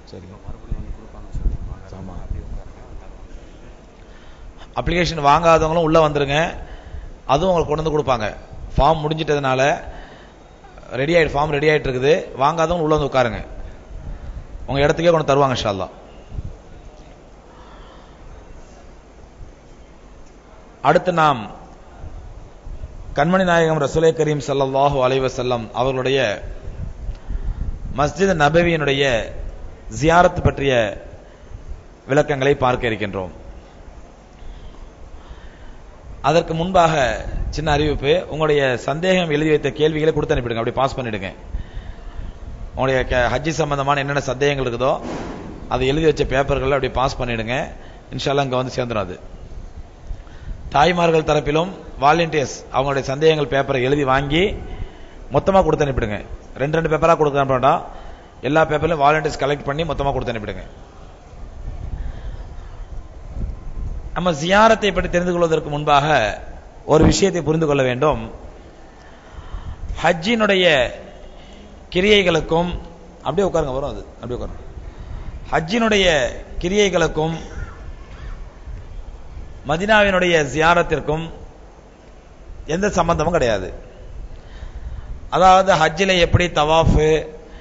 சரி மறுபடியும் வந்து கொடுப்பாங்க சொல்லியிருப்பாங்க ஆமா. அப்படி உட்காருங்க வந்தாங்க. அப்ளிகேஷன் வாங்காதவங்களும் உள்ள வந்துருங்க அதுவும் உங்களுக்கு கொண்டு வந்து கொடுப்பாங்க ஃபார்ம் முடிஞ்சிட்டதுனால ரெடி ஆயிட்டு ஃபார்ம் ரெடி ஆயிட்டு இருக்குது வாங்காதவங்க உள்ள வந்து உட்காருங்க உங்க இடத்துக்கே கொண்டு தருவாங்க இன்ஷா அல்லாஹ் அடுத்து நாம் கண்மணி நாயகம் ரசூலை கரீம் ஸல்லல்லாஹு அலைஹி வஸல்லம் அவர்களுடைய மஸ்ஜித் நபவியினுடைய ஜியாரத் பற்றிய விளக்கங்களை பார்க்க இருக்கின்றோம் அதற்கு முன்பாக சின்ன அறிவிப்பு உங்களுடைய சந்தேகம் எழுதி வைத்த கேள்விகளை கொடுத்து அனுப்பிடுங்க அப்படி பாஸ் பண்ணிடுங்க உங்களுடைய க- ஹஜ்ஜி சம்பந்தமான என்னென்ன சந்தேகங்கள் இருக்குதோ அதை எழுதி வச்ச பேப்பர்களை அப்படி பாஸ் பண்ணிடுங்க இன்ஷால்லா இங்க வந்து சேர்ந்துடும் அது தாய்மார்கள் தரப்பிலும் வாலண்டியர்ஸ் அவங்களுடைய சந்தேகங்கள் பேப்பரை எழுதி வாங்கி மொத்தமா கொடுத்து அனுப்பிடுங்க ரெண்டு ரெண்டு பேப்பரா கொடுக்க அனுப்ப வேண்டாம் எல்லா பேப்பர்லையும் வாலண்டியர்ஸ் கலெக்ட் பண்ணி மொத்தமா கொடுத்து அனுப்பிடுங்க நம்ம ஜியாரத்தை பற்றி தெரிந்து கொள்வதற்கு முன்பாக ஒரு விஷயத்தை புரிந்து கொள்ள வேண்டும் ஹஜ்ஜினுடைய கிரியைகளுக்கும் அப்படியே உட்காருங்க வரும் அது அப்படியே உட்காருங்க ஹஜ்ஜினுடைய கிரியைகளுக்கும் மதினாவினுடைய ஜியாரத்திற்கும் எந்த சம்பந்தமும் கிடையாது அதாவது ஹஜ்ஜில் எப்படி தவாஃபு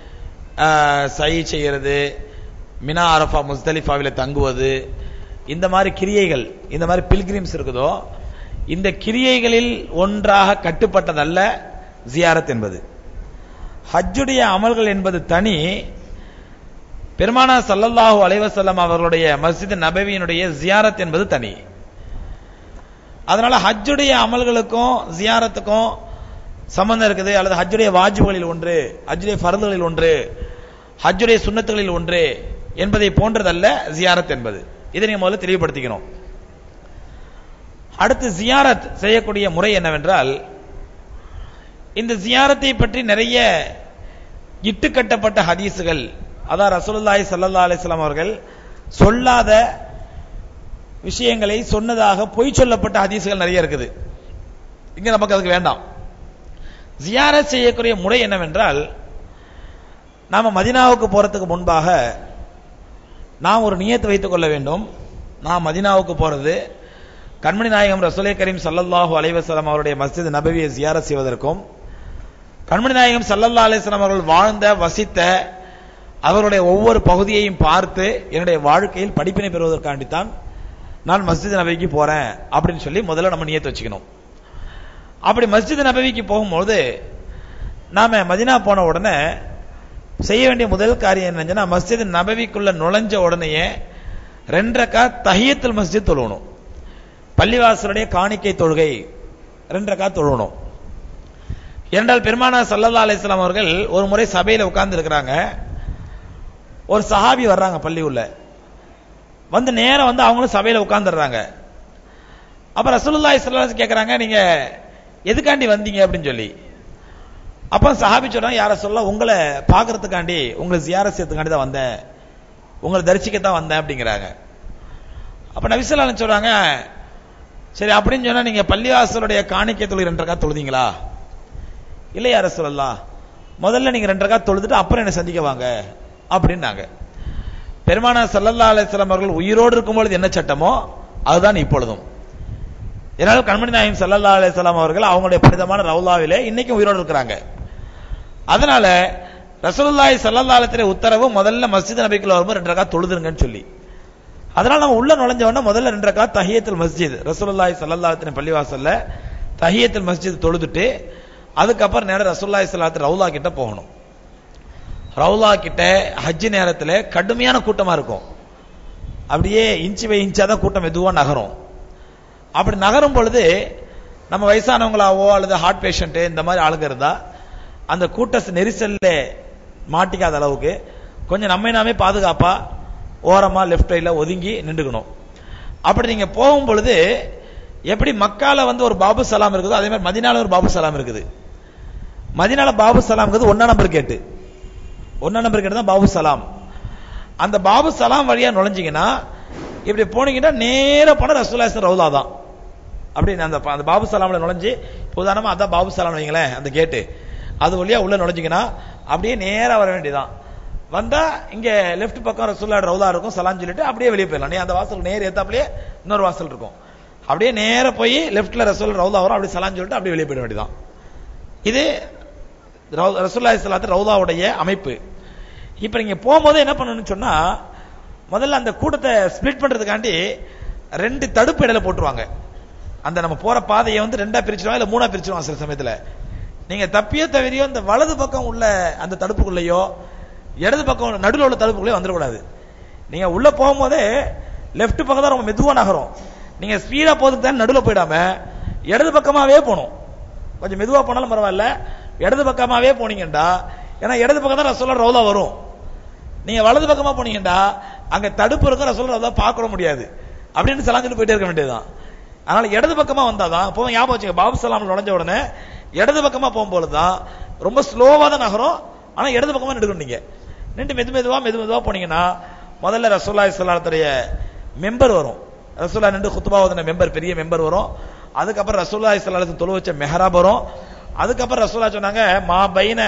சை செய்யறது மினா அரஃபா முஸ்தலிஃபாவில் தங்குவது இந்த மாதிரி கிரியைகள் இந்த மாதிரி பில்கிரிம்ஸ் இருக்குதோ இந்த கிரியைகளில் ஒன்றாக கட்டுப்பட்டதல்ல ஜியாரத் என்பது ஹஜ்ஜுடைய அமல்கள் என்பது தனி பெருமானா சல்லல்லாஹு அலைவசல்லம் அவர்களுடைய மஸ்ஜித் நபவியினுடைய ஜியாரத் என்பது தனி அதனால ஹஜ்ஜுடைய அமல்களுக்கும் ஜியாரத்துக்கும் சம்பந்தம் இருக்குது அல்லது ஹஜ்ஜுடைய வாஜிபுகளில் ஒன்று ஹஜ்ஜுடைய ஃபர்துகளில் ஒன்று ஹஜ்ஜுடைய சுன்னத்துகளில் ஒன்று என்பதை போன்றதல்ல ஜியாரத் என்பது இதை நீங்க முதல்ல தெளிவுபடுத்திக்கணும் அடுத்து ஜியாரத் செய்யக்கூடிய முறை என்னவென்றால் இந்த ஜியாரத்தை பற்றி நிறைய இட்டுக்கட்டப்பட்ட ஹதீஸுகள் அதான் ரசூலுல்லாஹி ஸல்லல்லாஹு அலைஹி வஸல்லம் அவர்கள் சொல்லாத விஷயங்களை சொன்னதாக பொய் சொல்லப்பட்ட ஹதீஸுகள் நிறைய இருக்குது இங்க நமக்கு அதுக்கு வேண்டாம் ஜியாரத் செய்யக்கூடிய முறை என்னவென்றால் நாம மதினாவுக்கு போறதுக்கு முன்பாக நாம் ஒரு நியத்து வைத்துக் கொள்ள வேண்டும் நான் மதினாவுக்கு போறது கண்மணி நாயகம் ரசூலை கரீம் சல்லல்லாஹு அலைஹி வஸல்லம் அவருடைய மஸ்ஜித் நபவியை ஜியாரத் செய்வதற்கும் கண்மணி நாயகம் சல்லல்லாஹு அலைஹி வஸல்லம் அவர்கள் வாழ்ந்த வசித்த அவருடைய ஒவ்வொரு பகுதியையும் பார்த்து என்னுடைய வாழ்க்கையில் படிப்பினை பெறுவதற்காண்டித்தான் நான் மஸ்ஜித் நபவிக்கு போறேன் அப்படின்னு சொல்லி முதல்ல நம்ம நியத்து வச்சுக்கணும் அப்படி மஸ்ஜித் நபவிக்கு போகும்போது நாம மதினா போன உடனே செய்ய வேண்டிய முதல் காரியம் என்னன்னா மஸ்ஜித் நபவிக்குள்ள நுழைஞ்ச உடனேயே ரெண்டரைக்கா தஹியத்துல் மஸ்ஜித் தொழுவணும் பள்ளிவாசலுடைய காணிக்கை தொழுகை ரெண்டரைக்கா தொழுவணும் இரண்டால் பெருமானா சல்லல்லா அலிஸ்லாம் அவர்கள் ஒரு முறை சபையில உட்கார்ந்து இருக்கிறாங்க ஒரு சஹாபி வர்றாங்க பள்ளி உள்ள வந்து நேரம் வந்து அவங்களும் சபையில உட்கார்ந்துடுறாங்க அப்ப ரசூலுல்லாஹி ஸல்லல்லாஹு அலைஹி கேக்குறாங்க நீங்க எதுக்காண்டி வந்தீங்க அப்படின்னு சொல்லி அப்ப சஹாபி சொல்றாங்க யார சொல்ல உங்களை பாக்குறதுக்காண்டி உங்களை ஜியாரத் செய்யறதுக்காண்டி தான் வந்தேன் உங்களை தரிசிக்க தான் வந்தேன் அப்படிங்கிறாங்க அப்ப நபிசல்லான்னு சொல்றாங்க சரி அப்படின்னு சொன்னா நீங்க பள்ளிவாசலுடைய காணிக்கை தொழுகை ரெண்டு ரக்கா தொழுதீங்களா இல்லை யார சொல்லலாம் முதல்ல நீங்க ரெண்டு ரக்கா தொழுதுட்டு அப்புறம் என்ன சந்திக்க வாங்க அப்படின்னாங்க பெருமானா சல்லல்லா அலிஸ்லாம் அவர்கள் உயிரோடு இருக்கும்பொழுது என்ன சட்டமோ அதுதான் இப்பொழுதும் இதனால கண்மணி நாயம் சல்லல்லா அலிஸ்லாம் அவர்கள் அவங்களுடைய புனிதமான ரவுலாவிலே இன்னைக்கும் உயிரோடு இருக்கிறாங்க அதனால ரசூலுல்லாஹி ஸல்லல்லாஹு அலைஹி வஸல்லம் உத்தரவு முதல்ல மஸ்ஜித் நபிக்குள்ள வரும்போது ரெண்டு ரக்கா தொழுதுருங்கன்னு சொல்லி அதனால நம்ம உள்ள நுழைஞ்ச உடனே முதல்ல ரெண்டு ரக்கா தஹியத்துல் மஸ்ஜித் ரசூலுல்லாஹி ஸல்லல்லாஹு அலைஹி வஸல்லம் பள்ளிவாசல்ல தஹியத்துல் மஸ்ஜித் தொழுதுட்டு அதுக்கப்புறம் நேரா ரசூலுல்லாஹி ஸல்லல்லாஹு அலைஹி ரவுலா கிட்ட போகணும் ரவுலா கிட்ட ஹஜ் நேரத்துல கடுமையான கூட்டமா இருக்கும் அப்படியே இன்ச்சு பை இன்ச்சா தான் கூட்டம் மெதுவா நகரும் அப்படி நகரும் பொழுது நம்ம வயசானவங்களாவோ அல்லது ஹார்ட் பேஷண்ட் இந்த மாதிரி ஆளுங்க இருந்தா அந்த கூட்ட நெரிசல்ல மாட்டிக்காத அளவுக்கு கொஞ்சம் நம்மை நாமே பாதுகாப்பா ஓரமா லெஃப்ட் ரைட்ல ஒதுங்கி நின்றுக்கணும் அப்படி நீங்க போகும் பொழுது எப்படி மக்கால வந்து ஒரு பாபு சலாம் இருக்குதோ அதே மாதிரி மதினால ஒரு பாபு சலாம் இருக்குது மதினால பாபு சலாம்ங்கிறது ஒன்னா நம்பர் கேட்டு ஒன்னா நம்பர் கேட்டு தான் பாபு சலாம் அந்த பாபு சலாம் வழியா நுழைஞ்சீங்கன்னா இப்படி போனீங்கன்னா நேர போன ரசூலாசன் ரவுலா தான் அப்படி அந்த அந்த பாபு சலாம்ல நுழைஞ்சு உதாரணமா அதான் பாபு சலாம் வைங்களேன் அந்த கேட்டு அது வழியா உள்ள நுழைஞ்சிங்கன்னா அப்படியே நேரா வர வேண்டியதான் வந்தா இங்க லெஃப்ட் பக்கம் ரசூல்லா ரவுதா இருக்கும் சலாம் சொல்லிட்டு அப்படியே வெளியே போயிடலாம் நீ அந்த வாசல் நேர் ஏத்தாப்லயே இன்னொரு வாசல் இருக்கும் அப்படியே நேர போய் லெஃப்ட்ல ரசூல் ரவுதா வரும் அப்படியே சலாம் சொல்லிட்டு அப்படியே வெளியே போயிட வேண்டியதான் இது ரவு- ரசூலுல்லாஹி ஸல்லல்லாஹு ரவுதாவுடைய அமைப்பு இப்ப நீங்க போகும்போது என்ன பண்ணணும்னு சொன்னா முதல்ல அந்த கூட்டத்தை ஸ்ப்ளிட் பண்றதுக்காண்டி ரெண்டு தடுப்பு இடையில போட்டுருவாங்க அந்த நம்ம போற பாதையை வந்து ரெண்டா பிரிச்சிருவாங்க இல்ல மூணா பிரிச்சிருவாங்க சில சமயத்துல நீங்க தப்பியோ தவிரியோ இந்த வலது பக்கம் உள்ள அந்த தடுப்புக்குள்ளேயோ இடது பக்கம் உள்ள- நடுவுல உள்ள தடுப்புக்குள்ளேயோ வந்துடக்கூடாது நீங்க உள்ள போகும்போதே லெஃப்ட் பக்கம் தான் ரொம்ப மெதுவா நகரும் நீங்க ஸ்பீடா போறதுக்கு தான் நடுவுல போயிடாம இடது பக்கமாவே போகணும் கொஞ்சம் மெதுவா போனாலும் பரவாயில்ல இடது பக்கமாவே போனீங்கடா ஏன்னா இடது பக்கம் தான் ரசோல்லா ரவுலா வரும் நீங்க வலது பக்கமா போனீங்கடா அங்க தடுப்பு இருக்கும் ரசோல்லா ரவுலா பார்க்க முடியாது அப்படின்னு சலாம் சொல்லி போயிட்டே இருக்க வேண்டியதுதான் அதனால இடது பக்கமா வந்தாதான் இப்போ ஞாபகம் வச்சுங்க பாபு சலாம் நுழைஞ்ச உடனே இடது பக்கமா போகும்போது தான் ரொம்ப ஸ்லோவா தான் நகரும் ஆனா இடது பக்கமா நின்றுக்கணும் நீங்க நின்று மெது மெதுவா மெது மெதுவா போனீங்கன்னா முதல்ல ரசூல்லா இஸ்லாத்துடைய மெம்பர் வரும் ரசூல்லா நின்று குத்துபா ஓதுன மெம்பர் பெரிய மெம்பர் வரும் அதுக்கப்புறம் ரசூல்லா இஸ்லாத்து தொழு வச்ச மெஹராப் வரும் அதுக்கப்புறம் ரசூல்லா சொன்னாங்க மா பைன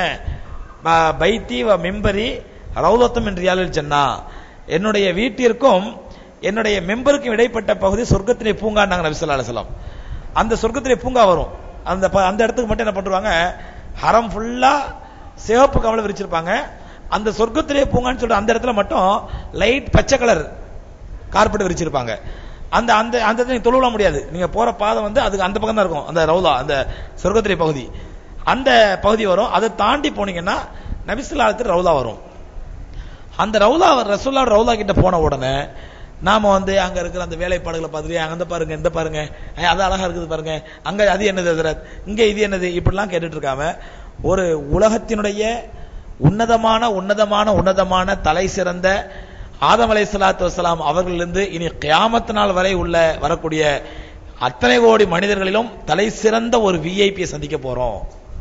ப- பைத்தி வ மிம்பரி ரவுலத்தும் என்று ரியாலில் சென்னா என்னுடைய வீட்டிற்கும் என்னுடைய மெம்பருக்கும் இடைப்பட்ட பகுதி சொர்க்கத்திலே பூங்காண்டாங்க நபி ஸல்லல்லாஹு அலைஹி வஸல்லம் அந்த சொர்க்கத்திலே பூங்கா வரும் அந்த ப- அந்த இடத்துக்கு மட்டும் என்ன பண்ணுவாங்க ஹரம் ஃபுல்லா சிவப்பு கமலம் விரிச்சிருப்பாங்க அந்த சொர்க்கத்திலே பூங்கான்னு சொல்ற அந்த இடத்துல மட்டும் லைட் பச்சை கலர் கார்பெட் விரிச்சிருப்பாங்க அந்த அந்த அந்த இடத்துல நீங்க தொழுவிட முடியாது நீங்க போற பாதை வந்து அதுக்கு அந்த பக்கம் தான் இருக்கும் அந்த ரவுலா அந்த சொர்க்கத்திலே பகுதி அந்த பகுதி வரும் அதை தாண்டி போனீங்கன்னா நபிசுல்லாத்துக்கு ரவுலா வரும் அந்த ரவுலா ரசூல்லா ரவுலா கிட்ட போன உடனே நாம வந்து அங்க இருக்கிற அந்த வேலைப்பாடுகளை பார்த்துட்டு அங்க பாருங்க இந்த பாருங்க ஐய், அது அழகா இருக்குது பாருங்க அங்க அது என்னது ஹஜ்ரத்? இங்க இது என்னது இப்படிலாம் கேட்டுட்டு இருக்காம ஒரு உலகத்தினுடைய உன்னதமான உன்னதமான உன்னதமான தலை சிறந்த ஆதம் அலை சலாத்து வசலாம் அவர்களிலிருந்து இனி கியாமத் நாள் வரை உள்ள வரக்கூடிய அத்தனை கோடி மனிதர்களிலும் தலை சிறந்த ஒரு விஐபியை சந்திக்க போறோம்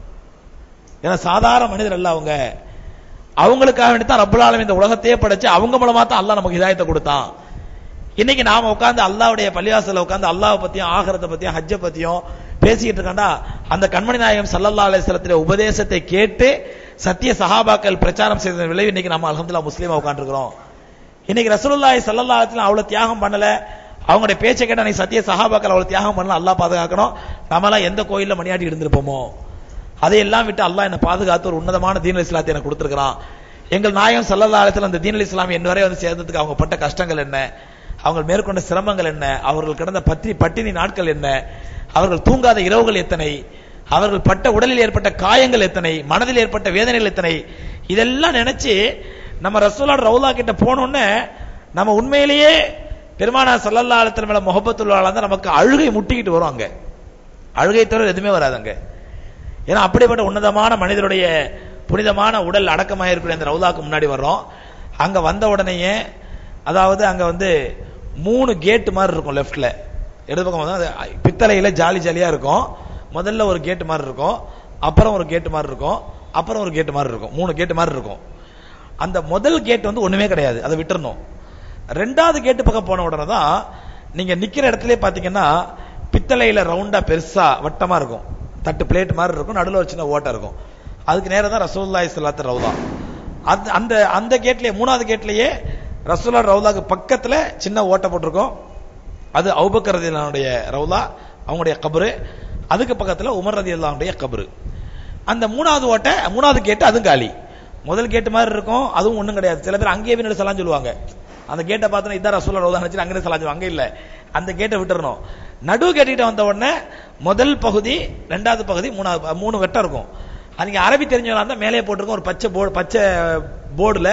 ஏன்னா சாதாரண மனிதர் அல்ல அவங்க அவங்களுக்காக வேண்டி தான் ரப்பல் ஆலமீன் இந்த உலகத்தையே படைச்சு அவங்க மூலமா தான் அல்லாஹ் நமக்கு ஹிதாயத்தை கொடுத்தான் இன்னைக்கு நாம உட்கார்ந்து அல்லாஹ்வுடைய பள்ளிவாசல்ல உட்கார்ந்து அல்லாஹ் பத்தியும் ஆகரத்தை பத்தியும் ஹஜ்ஜ பத்தியும் பேசிக்கிட்டு இருக்காண்டா அந்த கண்மணி நாயகம் ஸல்லல்லாஹு அலைஹி வஸல்லத்துடைய உபதேசத்தை கேட்டு சத்திய சஹாபாக்கள் பிரச்சாரம் செய்த விளைவு இன்னைக்கு நம்ம அல்ஹம்துலில்லாஹ் முஸ்லீமா உட்கார்ந்துருக்கிறோம் இன்னைக்கு ரசூலுல்லாஹி ஸல்லல்லாஹு அலைஹி வஸல்லம் அவ்வளவு தியாகம் பண்ணல அவங்களுடைய பேச்சை கேட்ட அன்னைக்கு சத்திய சஹாபாக்கள் அவ்வளவு தியாகம் பண்ணல அல்லாஹ் பாதுகாக்கணும் நம்மலாம் எந்த கோயில்ல மணியாட்டி இருந்திருப்போமோ அதையெல்லாம் விட்டு அல்லாஹ் என்ன பாதுகாத்து ஒரு உன்னதமான தீன் இஸ்லாத்தை எனக்கு கொடுத்திருக்கிறான் எங்கள் நாயகம் ஸல்லல்லாஹு அலைஹி வஸல்லம் அந்த தீன் இஸ்லாம் என் வரை வந்து சேர்ந்ததுக்கு அவங்க பட்ட கஷ்டங்கள் என்ன அவங்க மேற்கொண்ட சிரமங்கள் என்ன அவர்கள் கிடந்த பத்தி பட்டினி நாட்கள் என்ன அவர்கள் தூங்காத இரவுகள் எத்தனை அவர்கள் பட்ட உடலில் ஏற்பட்ட காயங்கள் எத்தனை மனதில் ஏற்பட்ட வேதனைகள் எத்தனை இதெல்லாம் நினைச்சு நம்ம ரசூலா ரவுலா கிட்ட போனோன்னே நம்ம உண்மையிலேயே பெருமானா ஸல்லல்லாஹு அலைஹி வஸல்லம் மேல முஹப்பத்துள்ளால தான் நமக்கு அழுகை முட்டிக்கிட்டு வரும் அங்க அழுகை தவிர எதுவுமே வராது அங்க ஏன்னா அப்படிப்பட்ட உன்னதமான மனிதருடைய புனிதமான உடல் அடக்கமாக இருக்கிற அந்த ரவுலாக்கு முன்னாடி வர்றோம் அங்க வந்த உடனேயே அதாவது அங்க வந்து மூணு கேட் மாதிரி இருக்கும் லெஃப்ட்ல இடது பக்கம் வந்து அது பித்தளையில ஜாலி ஜாலியா இருக்கும் முதல்ல ஒரு கேட் மாதிரி இருக்கும் அப்புறம் ஒரு கேட் மாதிரி இருக்கும் அப்புறம் ஒரு கேட் மாதிரி இருக்கும் மூணு கேட் மாதிரி இருக்கும் அந்த முதல் கேட் வந்து ஒண்ணுமே கிடையாது அதை விட்டுறணும் ரெண்டாவது கேட்டு பக்கம் போன உடனே தான் நீங்க நிக்கிற இடத்துல பாத்தீங்கன்னா பித்தளையில ரவுண்டா பெருசா வட்டமா இருக்கும் தட்டு பிளேட் மாதிரி இருக்கும் நடுவுல ஒரு சின்ன ஓட்டை இருக்கும் அதுக்கு நேரா தான் ரசூலுல்லாஹி ஸல்லல்லாஹு ரவுதா அந்த அந்த அந்த கேட்லயே மூணாவது கேட்லயே ரசூலுல்லாஹ் ரவுதாக்கு பக்கத்துல சின்ன ஓட்டை போட்டிருக்கும் அது அபூபக்கர் ரதியல்லாஹுடைய ரவுலா அவங்களுடைய கபரு அதுக்கு பக்கத்துல உமர் ரதியல்லாஹுடைய கபரு அந்த மூணாவது ஓட்டை மூணாவது கேட்டு அதுவும் காலி முதல் கேட்டு மாதிரி இருக்கும் அதுவும் ஒண்ணும் கிடையாது சில பேர் அங்கேயே நின்று சலாம் சொல்லுவாங்க அந்த கேட்டை பார்த்தோன்னா இதான் ரசூலா ரவுதா நினைச்சு அங்கே சலாம் சொல்லுவாங்க அங்க இல்ல அந்த கேட்டை விட்டுறணும் நடு கேட்டுக்கிட்ட வந்த உடனே முதல் பகுதி ரெண்டாவது பகுதி மூணாவது மூணு வெட்டம் இருக்கும் அது நீங்க அரபி தெரிஞ்சவங்களா இருந்தா மேலே போட்டிருக்கும் ஒரு பச்சை போர்டு பச்சை போர்டுல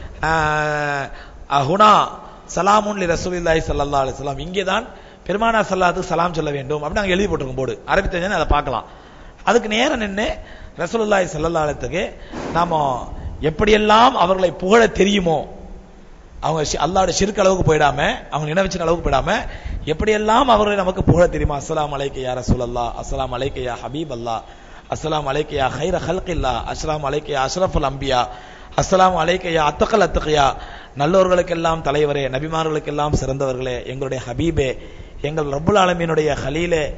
ஹுனா சலாமுன் லி ரசூலில்லாஹி ஸல்லல்லாஹு அலைஹி வஸல்லம் இங்கே தான் பெருமானா ஸல்லல்லாஹு சலாம் சொல்ல வேண்டும் அப்படின்னு அங்க எழுதி போட்டிருக்கும் போர்டு அரபி தெரிஞ்சா அதை பார்க்கலாம் அதுக்கு நேரம் நின்று ரசூலுல்லாஹி ஸல்லல்லாஹு அலைஹி நாம எப்படியெல்லாம் அவர்களை புகழ தெரியுமோ அவங்க ஷி- அல்லாஹ்வுடைய ஷிர்க் அளவுக்கு போயிடாம அவங்க நினைவச்சின் அளவுக்கு போயிடாம எப்படியெல்லாம் அவர்களை நமக்கு புகழ தெரியுமா அஸ்ஸலாமு அலைக்க யா ரசூலல்லாஹ் அஸ்ஸலாமு அலைக்க யா ஹபீப் அல்லாஹ் அஸ்ஸலாமு அலைக்க யா ஹைர ஹல்கில்லா அஸ்ஸலாமு அலைக்க யா அஷ்ரஃபுல் அம்பியா அஸ்ஸலாமு அலைக்க யா அத்தகல் அத்தகையா நல்லோர்களுக்கெல்லாம் தலைவரே நபிமார்களுக்கெல்லாம் சிறந்தவர்களே எங்களுடைய ஹபீபே எங்கள் ரப்புல் ஆலமீனுடைய ஹலீலே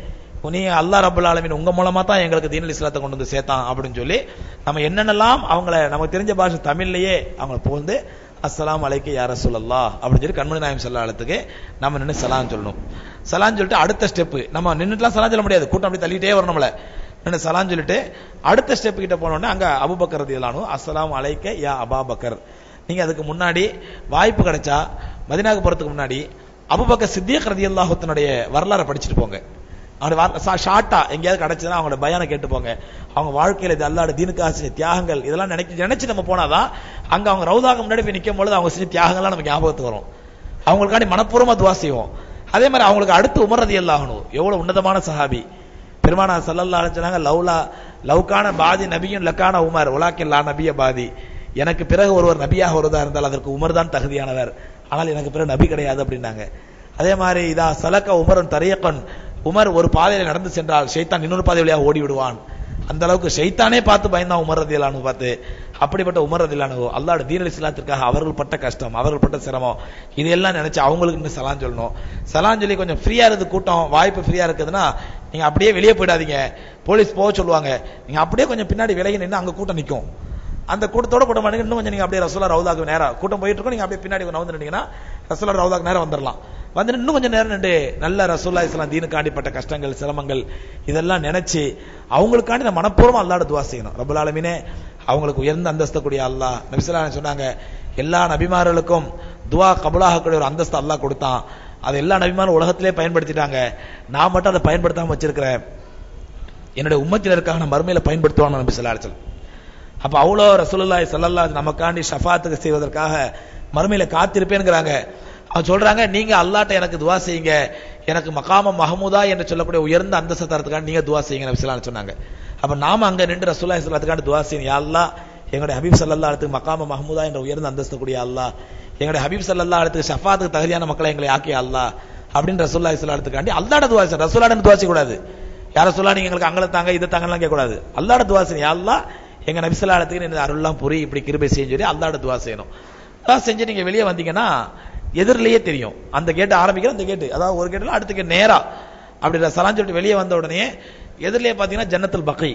நீ அல்லாஹ் ரப்பல் ஆலமீன் உங்க மூலமா தான் எங்களுக்கு தீனல் இஸ்லாத்தை கொண்டு வந்து சேர்த்தான் அப்படின்னு சொல்லி நம்ம என்னென்னலாம் அவங்கள நமக்கு தெரிஞ்ச பாஷை தமிழ்லயே அவங்க புகழ்ந்து அஸ்ஸலாமு அலைக்கு யா ரசூலல்லாஹ் அப்படின்னு சொல்லி கண்மணி நாயம் ஸல்லல்லாஹு நம்ம நின்று சலாம் சொல்லணும் சலாம் சொல்லிட்டு அடுத்த ஸ்டெப் நம்ம நின்னுட்டுலாம் சலாம் சொல்ல முடியாது கூட்டம் அப்படி தள்ளிட்டே வரணும்ல நின்று சலாம் சொல்லிட்டு அடுத்த ஸ்டெப் கிட்ட போன உடனே அங்க அபுபக்கர் ரதியல்லானு அஸ்ஸலாமு அலைக்க யா அபாபக்கர் நீங்க அதுக்கு முன்னாடி வாய்ப்பு கிடைச்சா மதினாக்கு போறதுக்கு முன்னாடி அபுபக்கர் சித்தியக் ரதியல்லாஹுத்தனுடைய வரலாறை படிச்சுட்டு போங்க அவனுடைய ஷார்ட்டா எங்கேயாவது கிடைச்சதுன்னா அவங்களோட பயானை கேட்டு போங்க அவங்க வாழ்க்கையில இது அல்லாட தீனுக்காக செஞ்ச தியாகங்கள் இதெல்லாம் நினைச்சு நினைச்சு நம்ம போனாதான் அங்க அவங்க ரவுதாக முன்னாடி போய் நிக்கும் பொழுது அவங்க செஞ்ச தியாகங்கள்லாம் நமக்கு ஞாபகத்துக்கு வரும் அவங்களுக்காண்டி மனப்பூர்வமா துவா செய்வோம் அதே மாதிரி அவங்களுக்கு அடுத்து உமர் ரதி அல்லாஹனு எவ்வளவு உன்னதமான சஹாபி பெருமானா சல்லல்லா சொன்னாங்க லவ்லா லவ்கான பாதி நபியும் லக்கான உமர் உலாக்கில்லா நபிய பாதி எனக்கு பிறகு ஒருவர் நபியாக வருவதா இருந்தால் அதற்கு உமர் தான் தகுதியானவர் ஆனால் எனக்கு பிறகு நபி கிடையாது அப்படின்னாங்க அதே மாதிரி இதா சலக்க உமரன் தரியக்கன் உமர் ஒரு பாதையில நடந்து சென்றால் ஷைத்தான் இன்னொரு பாதை வழியாக ஓடி விடுவான் அந்த அளவுக்கு ஷைத்தானே பார்த்து பயந்தான் உமர் ரதிலானு பார்த்து அப்படிப்பட்ட உமர் ரதிலானு அல்லாஹ் தீனல் இஸ்லாத்திற்காக அவர்கள் பட்ட கஷ்டம் அவர்கள் பட்ட சிரமம் இதெல்லாம் நினைச்சு அவங்களுக்கு இன்னும் சலான் சொல்லணும் சலான் சொல்லி கொஞ்சம் ஃப்ரீயா இருக்கு கூட்டம் வாய்ப்பு ஃப்ரீயா இருக்குதுன்னா நீங்க அப்படியே வெளியே போயிடாதீங்க போலீஸ் போக சொல்லுவாங்க நீங்க அப்படியே கொஞ்சம் பின்னாடி விலகி நின்று அங்க கூட்டம் நிக்கும் அந்த கூட்டத்தோட கூட்டம் பண்ணுங்க இன்னும் கொஞ்சம் நீங்க அப்படியே ரசோலா ரவுதாக்கு நேரா கூட்டம் போயிட்டு இருக்கோம் நீங்க அப்படியே பின்னாடி நவுந்து நின்னீங்கன்னா ரசோலா ரவுதாக்கு நேரம் வந்துடலாம் வந்து இன்னும் கொஞ்சம் நேரம் நின்று நல்ல ரசூல்லா இஸ்லாம் தீனுக்காண்டிப்பட்ட கஷ்டங்கள் சிரமங்கள் இதெல்லாம் நினைச்சு அவங்களுக்காண்டி நம்ம மனப்பூர்வம் அல்லாட துவா செய்யணும் ரபுல் ஆலமீனே அவங்களுக்கு உயர்ந்த அந்தஸ்து கூடிய அல்லாஹ் நபிசுல்லா சொன்னாங்க எல்லா நபிமார்களுக்கும் துவா கபுலாகக்கூடிய ஒரு அந்தஸ்து அல்லாஹ் கொடுத்தான் அதை எல்லா நபிமாரும் உலகத்திலே பயன்படுத்திட்டாங்க நான் மட்டும் அதை பயன்படுத்தாம வச்சிருக்கிறேன் என்னுடைய உம்மத்தினருக்காக நான் மறுமையில பயன்படுத்துவான் நபி சொல்லா அலிசல் அப்ப அவ்வளோ ரசூலுல்லாஹி ஸல்லல்லாஹு நமக்காண்டி ஷஃபாத்துக்கு செய்வதற்காக மறுமையில காத்திருப்பேன்ங்கிறாங்க அவன் சொல்றாங்க நீங்க அல்லாட்ட எனக்கு துவா செய்யுங்க எனக்கு மகாம மஹமூதா என்று சொல்லக்கூடிய உயர்ந்த அந்தஸ்து தரத்துக்காக நீங்க துவா செய்யுங்க நபி ஸல்லல்லாஹு சொன்னாங்க அப்ப நாம அங்க நின்று ரசூலுல்லாஹி ஸல்லல்லாஹு துவா செய்யணும் யா அல்லாஹ் எங்களுடைய ஹபீப் ஸல்லல்லாஹு அலைஹி மகாம மஹமூதா என்ற உயர்ந்த அந்தஸ்து கூடிய அல்லாஹ் எங்களுடைய ஹபீப் ஸல்லல்லாஹு அலைஹி ஷஃபாத்துக்கு தகுதியான மக்களை எங்களை ஆக்கிய அல்லாஹ் அப்படின்னு ரசூலுல்லாஹி ஸல்லல்லாஹு அலைஹி அல்லாட துவா செய்ய ரசூலாட துவா செய்ய கூடாது யார சொல்லா நீங்க எங்களுக்கு அங்கல தாங்க இதை தாங்கலாம் கேட்க கூடாது அல்லாட துவா செய்யணும் யா அல்லாஹ் எங்க நபிசல்லாத்துக்கு இந்த அருள்லாம் புரி இப்படி கிருபை செய்யும் சொல்லி அல்லாட துவா செய்யணும் துவா செஞ்சு நீங்க வெளியே வந்தீங்கன்னா எதிரிலேயே தெரியும் அந்த கேட்டு ஆரம்பிக்கிற அந்த கேட்டு அதாவது ஒரு கேட்டுல அடுத்த கேட்டு நேரா அப்படி சலான் சொல்லிட்டு வெளியே வந்த உடனே எதிரிலேயே பாத்தீங்கன்னா ஜன்னத்துல் பக்கை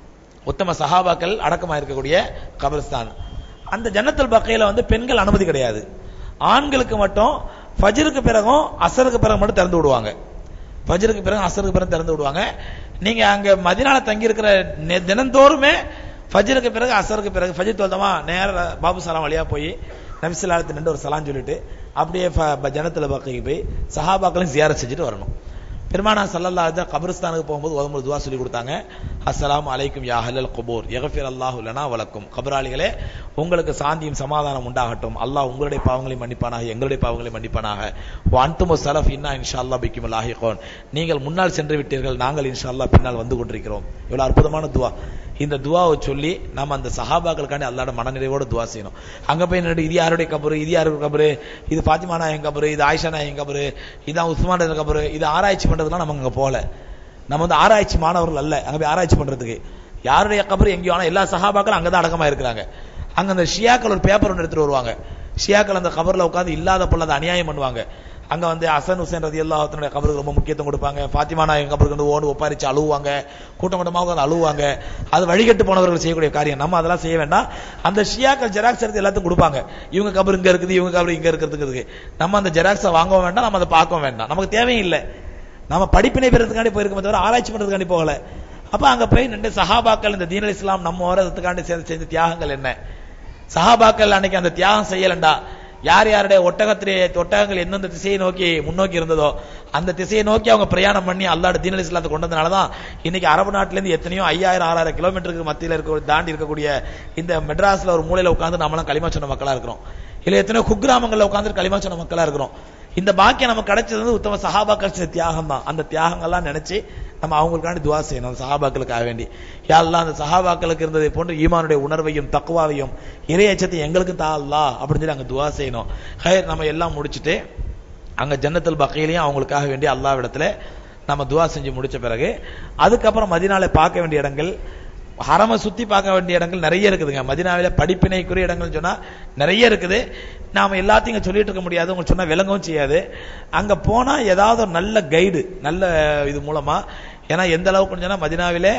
உத்தம சஹாபாக்கள் அடக்கமா இருக்கக்கூடிய கபர்ஸ்தான் அந்த ஜன்னத்துல் பக்கையில வந்து பெண்கள் அனுமதி கிடையாது ஆண்களுக்கு மட்டும் ஃபஜ்ருக்கு பிறகும் அசருக்கு பிறகு மட்டும் திறந்து விடுவாங்க ஃபஜ்ருக்கு பிறகு அசருக்கு பிறகு திறந்து விடுவாங்க நீங்க அங்க மதினால தங்கி இருக்கிற தினந்தோறுமே ஃபஜ்ருக்கு பிறகு அசருக்கு பிறகு ஃபஜ்ர் தோல்தமா நேர பாபு சலாம் வழியா போய் நபிசுல்லாத்து நின்று ஒரு சலாம் சொல்லிட்டு அப்படியே ஜனத்துல பக்கைக்கு போய் சஹாபாக்களையும் ஜியாரத் செஞ்சுட்டு வரணும் பெருமானா சல்லல்லா தான் கபரிஸ்தானுக்கு போகும்போது ஒரு துவா சொல்லி கொடுத்தாங்க அஸ்ஸலாமு அலைக்கும் யா ஹலல் குபூர் யகஃபிர் அல்லாஹு லனா வலக்கும் கபராளிகளே உங்களுக்கு சாந்தியும் சமாதானம் உண்டாகட்டும் அல்லாஹ் உங்களுடைய பாவங்களை மன்னிப்பானாக எங்களுடைய பாவங்களை மன்னிப்பானாக அன்துமு சலஃப் இன்னா இன்ஷா அல்லாஹ் பிக்கும் லாஹிகோன் நீங்கள் முன்னால் சென்று விட்டீர்கள் நாங்கள் இன்ஷா அல்லாஹ் பின்னால் வந்து கொண்டிருக்கிறோம் இவ்வளவு அற்புதமான துவா இந்த துவாவை சொல்லி நம்ம அந்த சஹாபாக்களுக்காண்டி அல்லாட மனநிறைவோட துவா செய்யணும் அங்க போய் நின்று இது யாருடைய கபரு இது யாருடைய கபரு இது பாத்திமா நாயன் கபரு இது ஆயிஷா நாயன் கபரு இதான் உஸ்மான் கபரு இது ஆராய்ச்சி பண்றதுலாம் நம்ம அங்க போல நம்ம வந்து ஆராய்ச்சி மாணவர்கள் அல்ல அங்க போய் ஆராய்ச்சி பண்றதுக்கு யாருடைய கபரு எங்கேயோ ஆனா எல்லா சஹாபாக்களும் அங்கதான் அடக்கமா இருக்கிறாங்க அங்க அந்த ஷியாக்கள் ஒரு பேப்பர் ஒன்று எடுத்துட்டு வருவாங்க ஷியாக்கள் அந்த கபர்ல உட்காந்து இல்லாத பொல்லாத அநியாயம் பண்ணுவாங்க அங்க வந்து அசன் ஹுசேன் ரதி அல்லாஹத்தினுடைய கபருக்கு ரொம்ப முக்கியத்துவம் கொடுப்பாங்க பாத்திமா நாயகம் கபருக்கு வந்து ஓடு ஒப்பாரிச்சு அழுவாங்க கூட்டம் கூட்டமாக வந்து அழுவாங்க அது வழிகட்டு போனவர்கள் செய்யக்கூடிய காரியம் நம்ம அதெல்லாம் செய்ய வேண்டாம் அந்த ஷியாக்கள் ஜெராக்ஸ் எடுத்து எல்லாத்தையும் கொடுப்பாங்க இவங்க கபர் இங்க இருக்குது இவங்க கபர் இங்க இருக்கிறதுக்கு நம்ம அந்த ஜெராக்ஸை வாங்கவும் வேண்டாம் நம்ம அதை பார்க்கவும் வேண்டாம் நமக்கு தேவையில்லை நம்ம படிப்பினை பெறதுக்காண்டி போயிருக்கோமே தவிர ஆராய்ச்சி பண்றதுக்காண்டி போகல அப்ப அங்க போய் நின்று சஹாபாக்கள் இந்த தீனல் இஸ்லாம் நம்ம வரதுக்காண்டி செஞ்ச தியாகங்கள் என்ன சஹாபாக்கள் அன்னைக்கு அந்த தியாகம் செய்யலண்டா யார் யாருடைய ஒட்டகத்திலே ஒட்டகங்கள் எந்தெந்த திசையை நோக்கி முன்னோக்கி இருந்ததோ அந்த திசையை நோக்கி அவங்க பிரயாணம் பண்ணி அல்லாட தீனல் இஸ்லாத்தை கொண்டு வந்தனாலதான் இன்னைக்கு அரபு நாட்டில இருந்து எத்தனையோ ஐயாயிரம் ஆறாயிரம் கிலோமீட்டருக்கு மத்தியில் இருக்க தாண்டி இருக்கக்கூடிய இந்த மெட்ராஸ்ல ஒரு மூலையில உட்கார்ந்து நம்மளாம் களிமா சொன்ன மக்களா இருக்கிறோம் இல்ல எத்தனையோ குக்கிராமங்கள்ல உட்கார்ந்து களிமா சொன்ன மக்களா இருக்கிறோம் இந்த பாக்கியம் நமக்கு கிடைச்சது வந்து உத்தம சஹாபாக்கள் செஞ்ச தியாகம் தான் அந்த தியாகங்கள்லாம் நினைச்சு நம்ம அவங்களுக்காண்டி துவா செய்யணும் அந்த சஹாபாக்களுக்காக வேண்டி யாரெல்லாம் அந்த சஹாபாக்களுக்கு இருந்ததை போன்று ஈமானுடைய உணர்வையும் தக்குவாவையும் இறையச்சத்தையும் எங்களுக்கும் தா அல்லா அப்படின்னு சொல்லி அங்க துவா செய்யணும் ஹயர் நம்ம எல்லாம் முடிச்சுட்டு அங்க ஜன்னத்துல் பக்கையிலையும் அவங்களுக்காக வேண்டி அல்லாவிடத்துல நம்ம துவா செஞ்சு முடிச்ச பிறகு அதுக்கப்புறம் மதினால பார்க்க வேண்டிய இடங்கள் ஹரம சுத்தி பார்க்க வேண்டிய இடங்கள் நிறைய இருக்குதுங்க மதினாவில படிப்பினைக்குரிய இடங்கள் சொன்னா நிறைய இருக்குது நாம எல்லாத்தையும் இங்க சொல்லிட்டு இருக்க முடியாது உங்களுக்கு சொன்னா விளங்கவும் செய்யாது அங்க போனா ஏதாவது ஒரு நல்ல கைடு நல்ல இது மூலமா ஏன்னா எந்த அளவுக்கு சொன்னா மதினாவிலே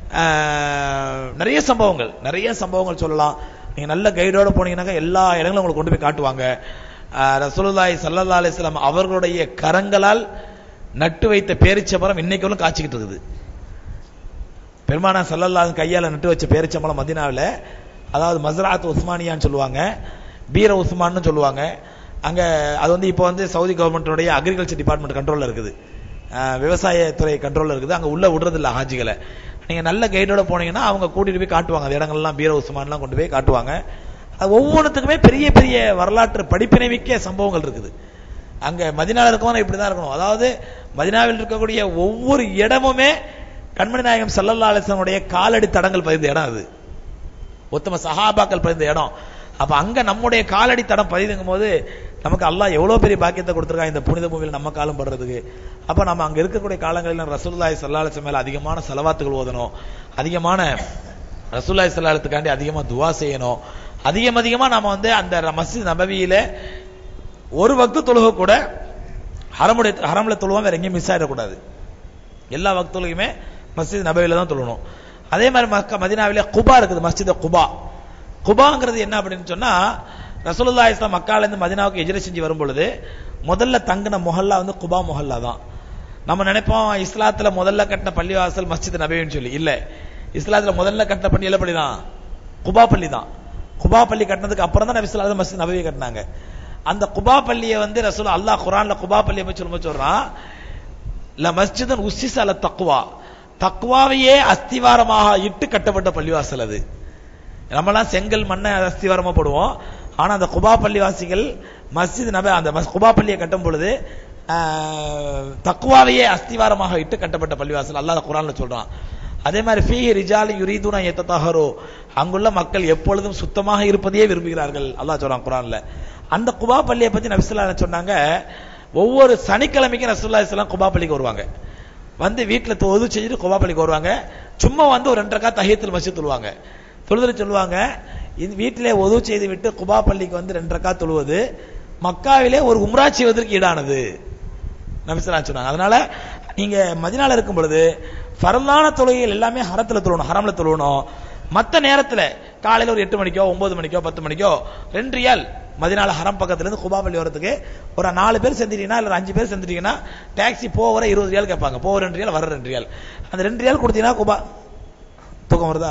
ஆஹ், நிறைய சம்பவங்கள் நிறைய சம்பவங்கள் சொல்லலாம் நீங்க நல்ல கைடோட போனீங்கன்னாக்கா எல்லா இடங்களும் உங்களுக்கு கொண்டு போய் காட்டுவாங்க ஆஹ், ரசூலுல்லாஹி ஸல்லல்லாஹு அலைஹி வஸல்லம் அவர்களுடைய கரங்களால் நட்டு வைத்த பேரிச்சம்பரம் இன்னைக்கு காய்ச்சிக்கிட்டு இருக்குது பெருமானா சல்லல்லாஹு கையால நட்டு வச்ச பேரிச்சம்பழம் மதீனாவுல அதாவது மஸ்ராத் உஸ்மானியான்னு சொல்லுவாங்க பீர உஸ்மான்னு சொல்லுவாங்க அங்க அது வந்து இப்போ வந்து சவுதி கவர்மெண்ட்டுடைய அக்ரிகல்ச்சர் டிபார்ட்மெண்ட் கண்ட்ரோல்ல இருக்குது அஹ், விவசாயத்துறை கண்ட்ரோல்ல இருக்குது அங்க உள்ள விடுறது இல்ல ஹாஜிகளை நீங்க நல்ல கைடோட போனீங்கன்னா அவங்க கூட்டிட்டு போய் காட்டுவாங்க அந்த இடங்கள்லாம் பீர உஸ்மான்லாம் கொண்டு போய் காட்டுவாங்க அது ஒவ்வொன்றுத்துக்குமே பெரிய பெரிய வரலாற்று படிப்பினை மிக்க சம்பவங்கள் இருக்குது அங்க மதினால இருக்கவங்க இப்படிதான் இருக்கணும் அதாவது மதினாவில் இருக்கக்கூடிய ஒவ்வொரு இடமுமே கண்மணி நாயகம் சல்லல்லா அலிஸ்லமுடைய காலடி தடங்கள் பதிந்த இடம் அது உத்தம சஹாபாக்கள் பதிந்த இடம் அப்ப அங்க நம்முடைய காலடி தடம் பதிதுங்கும் போது நமக்கு அல்லாஹ் எவ்வளவு பெரிய பாக்கியத்தை கொடுத்திருக்கான் இந்த புனித பூமியில் நம்ம காலம் படுறதுக்கு அப்ப நம்ம அங்க இருக்கக்கூடிய காலங்களில் ரசூலுல்லாஹி ஸல்லல்லாஹு அலைஹி வஸல்லம் மேல அதிகமான செலவாத்துகள் ஓதணும் அதிகமான ரசூலுல்லாஹி ஸல்லல்லாஹு அலைஹி வஸல்லத்துக்காண்டி அதிகமா துவா செய்யணும் அதிகம் அதிகமா நாம வந்து அந்த மஸ்ஜித் நபவியில ஒரு வக்து தொழுக கூட ஹரமுடைய ஹரம்ல தொழுவோம் வேற எங்கேயும் மிஸ் ஆயிடக்கூடாது எல்லா வக்துலையுமே மஸ்ஜித் நபவில தான் தொழணும் அதே மாதிரி மக்க மதினாவிலே குபா இருக்குது மஸ்ஜித் குபா குபாங்கிறது என்ன அப்படின்னு சொன்னா ரசூலுல்லாஹி இஸ்லாம் மக்கால இருந்து மதினாவுக்கு எஜிர செஞ்சு வரும் பொழுது முதல்ல தங்கின முஹல்லா வந்து குபா முஹல்லா தான் நம்ம நினைப்போம் இஸ்லாத்துல முதல்ல கட்டின பள்ளிவாசல் மஸ்ஜித் நபவின்னு சொல்லி இல்ல இஸ்லாத்துல முதல்ல கட்டின பள்ளி எல்லாம் பள்ளி தான் குபா பள்ளி தான் குபா பள்ளி கட்டினதுக்கு அப்புறம் தான் நபி ஸல்லல்லாஹு அலைஹி மஸ்ஜித் நபவி கட்டினாங்க அந்த குபா பள்ளியை வந்து ரசூல் அல்லாஹ் குர்ஆன்ல குபா பள்ளியை பற்றி சொல்லும்போது சொல்றான் ல மஸ்ஜிதன் உஸ்ஸிஸ அல தக்வா தக்வாவையே அஸ்திவாரமாக இட்டு கட்டப்பட்ட பள்ளிவாசல் அது நம்மலாம் செங்கல் மண்ணை அஸ்திவாரமா போடுவோம் ஆனா அந்த குபா பள்ளிவாசிகள் மஸ்ஜித் நப அந்த மஸ்- குபா பள்ளியை கட்டும் பொழுது ஆஹ், தக்வாவையே அஸ்திவாரமாக இட்டு கட்டப்பட்ட பள்ளிவாசல் அல்லாஹ் குர்ஆன்ல சொல்றான் அதே மாதிரி ஃபீஹி ரிஜாலி யுரீதுனா யத்ததஹரு அங்குள்ள மக்கள் எப்பொழுதும் சுத்தமாக இருப்பதையே விரும்புகிறார்கள் அல்லாஹ் சொல்றான் குர்ஆன்ல அந்த குபா பள்ளியை பத்தி நபி ஸல்லல்லாஹு அலைஹி சொன்னாங்க ஒவ்வொரு சனிக்கிழமைக்கும் ரசூலுல்லாஹி ஸல்லல்லாஹு அலைஹி வஸல்லம் குபா பள்ளிக்கு வருவாங்க வந்து வீட்டுல தொழுது செஞ்சுட்டு குபா பள்ளிக்கு வருவாங்க சும்மா வந்து ஒரு ரெண்டு ரக்கா தஹியத்துல் மஸ்ஜித் தொழுவாங்க தொழுதுட்டு சொல்லுவாங்க இந்த வீட்டிலே ஒது செய்து விட்டு குபா பள்ளிக்கு வந்து ரெண்டு ரக்கா தொழுவது மக்காவிலே ஒரு உம்ரா செய்வதற்கு ஈடானது நபிசலாம் சொன்னாங்க அதனால நீங்க மதினால இருக்கும் பொழுது ஃபரலான தொழுகைகள் எல்லாமே ஹரத்துல தொழணும் ஹரம்ல தொழணும் மத்த நேரத்துல காலையில ஒரு எட்டு மணிக்கோ ஒன்பது மணிக்கோ பத்து மணிக்கோ ரெண்டு ரியால் மதினால ஹரம் பக்கத்துல இருந்து குபா பள்ளி வரதுக்கு ஒரு நாலு பேர் செஞ்சிட்டீங்கன்னா இல்ல ஒரு அஞ்சு பேர் செஞ்சிட்டீங்கன்னா டாக்ஸி போக வர இருபது ரியால் கேட்பாங்க போக ரெண்டு ரியால் வர ரெண்டு ரியால் அந்த ரெண்டு ரியால் கொடுத்தீங்கன்னா குபா தூக்கம் வருதா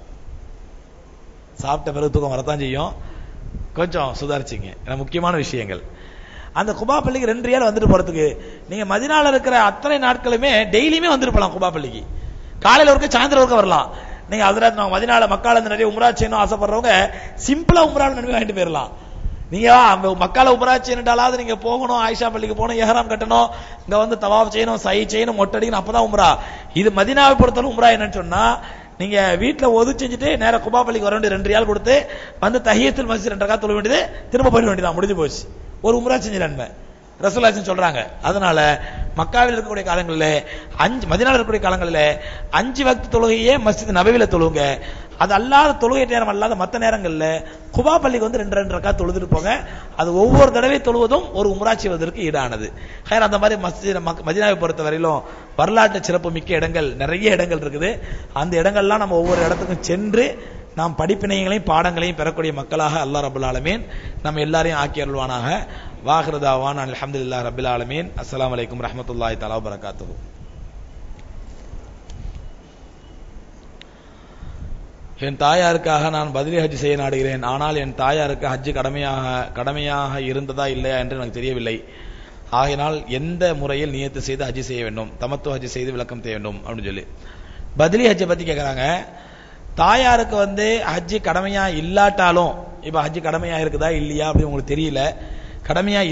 சாப்பிட்ட பிறகு தூக்கம் வரத்தான் செய்யும் கொஞ்சம் சுதாரிச்சிங்க ஏன்னா முக்கியமான விஷயங்கள் அந்த குபா பள்ளிக்கு ரெண்டு ரியால் வந்துட்டு போறதுக்கு நீங்க மதினால இருக்கிற அத்தனை நாட்களுமே டெய்லியுமே வந்துட்டு போலாம் குபா பள்ளிக்கு காலையில ஒருக்க சாயந்தரம் ஒருக்க வரலாம் நீங்க அதுல நான் மதினால மக்கால இருந்து நிறைய உம்ரா செய்யணும் ஆசைப்படுறவங்க சிம்பிளா உம்ரால நன்மை வாங்கிட்டு போயிடலாம் நீங்க அங்க மக்கால உம்ரா செய்யணுட்டாலாவது நீங்க போகணும் ஆயிஷா பள்ளிக்கு போகணும் எஹராம் கட்டணும் இங்க வந்து தவாப் செய்யணும் சை செய்யணும் மொட்டடிக்கணும் அப்பதான் உம்ரா இது மதினாவை பொறுத்தவரை உம்ரா என்னன்னு சொன்னா நீங்க வீட்ல ஒது செஞ்சுட்டு நேரா குபா பள்ளிக்கு வர வேண்டிய ரெண்டு ரியால் கொடுத்து வந்து தஹியத்துல் மஸ்ஜித் ரெண்டு ரக்கா தொழ வேண்டியது திரும்ப போயிட வேண்டியதான் முடிஞ்சு போச்சு ஒரு உம்ரா செஞ்ச நன்மை ரசூலாசன் சொல்றாங்க அதனால மக்காவில் இருக்கக்கூடிய காலங்களில் அஞ்சு மதினாவில் இருக்கக்கூடிய காலங்களில் அஞ்சு வக்து தொழுகையே மஸ்ஜித் நபவில தொழுவுங்க அது அல்லாத தொழுகை நேரம் அல்லாத மற்ற நேரங்கள்ல குபா பள்ளிக்கு வந்து ரெண்டு ரெண்டு ரக்கா தொழுதுட்டு போங்க அது ஒவ்வொரு தடவை தொழுவதும் ஒரு உம்ரா செய்வதற்கு ஈடானது ஹேர் அந்த மாதிரி மஸ்ஜித் மக்- மதீனாவை பொறுத்த வரையிலும் வரலாற்று சிறப்பு மிக்க இடங்கள் நிறைய இடங்கள் இருக்குது அந்த இடங்கள்லாம் நம்ம ஒவ்வொரு இடத்துக்கும் சென்று நாம் படிப்பினைகளையும் பாடங்களையும் பெறக்கூடிய மக்களாக அல்லாஹ் ரபுல் ஆலமீன் நம்ம எல்லாரையும் ஆக்கி அருள்வானாக வாஹிருதாவான் அல்ஹம்துலில்லாஹ் ரபில் ஆலமீன் அஸ்ஸலாமு அலைக்கும் ரஹ்மத்துல்லாஹி தஆலா வ பரகாத்துஹு என் தாயாருக்காக நான் பதிலி ஹஜ் செய்ய நாடுகிறேன் ஆனால் என் தாயாருக்கு ஹஜ் கடமையாக கடமையாக இருந்ததா இல்லையா என்று எனக்கு தெரியவில்லை ஆகையினால் எந்த முறையில் நியத்து செய்து ஹஜ் செய்ய வேண்டும் தமத்து ஹஜ் செய்து விளக்கம் செய்ய வேண்டும் அப்படின்னு சொல்லி பதிலி ஹஜ்ஜை பத்தி கேக்குறாங்க தாயாருக்கு வந்து ஹஜ் கடமையா இல்லாட்டாலும் இப்ப ஹஜ் கடமையா இருக்குதா இல்லையா அப்படின்னு உங்களுக்கு தெரியல கடமையா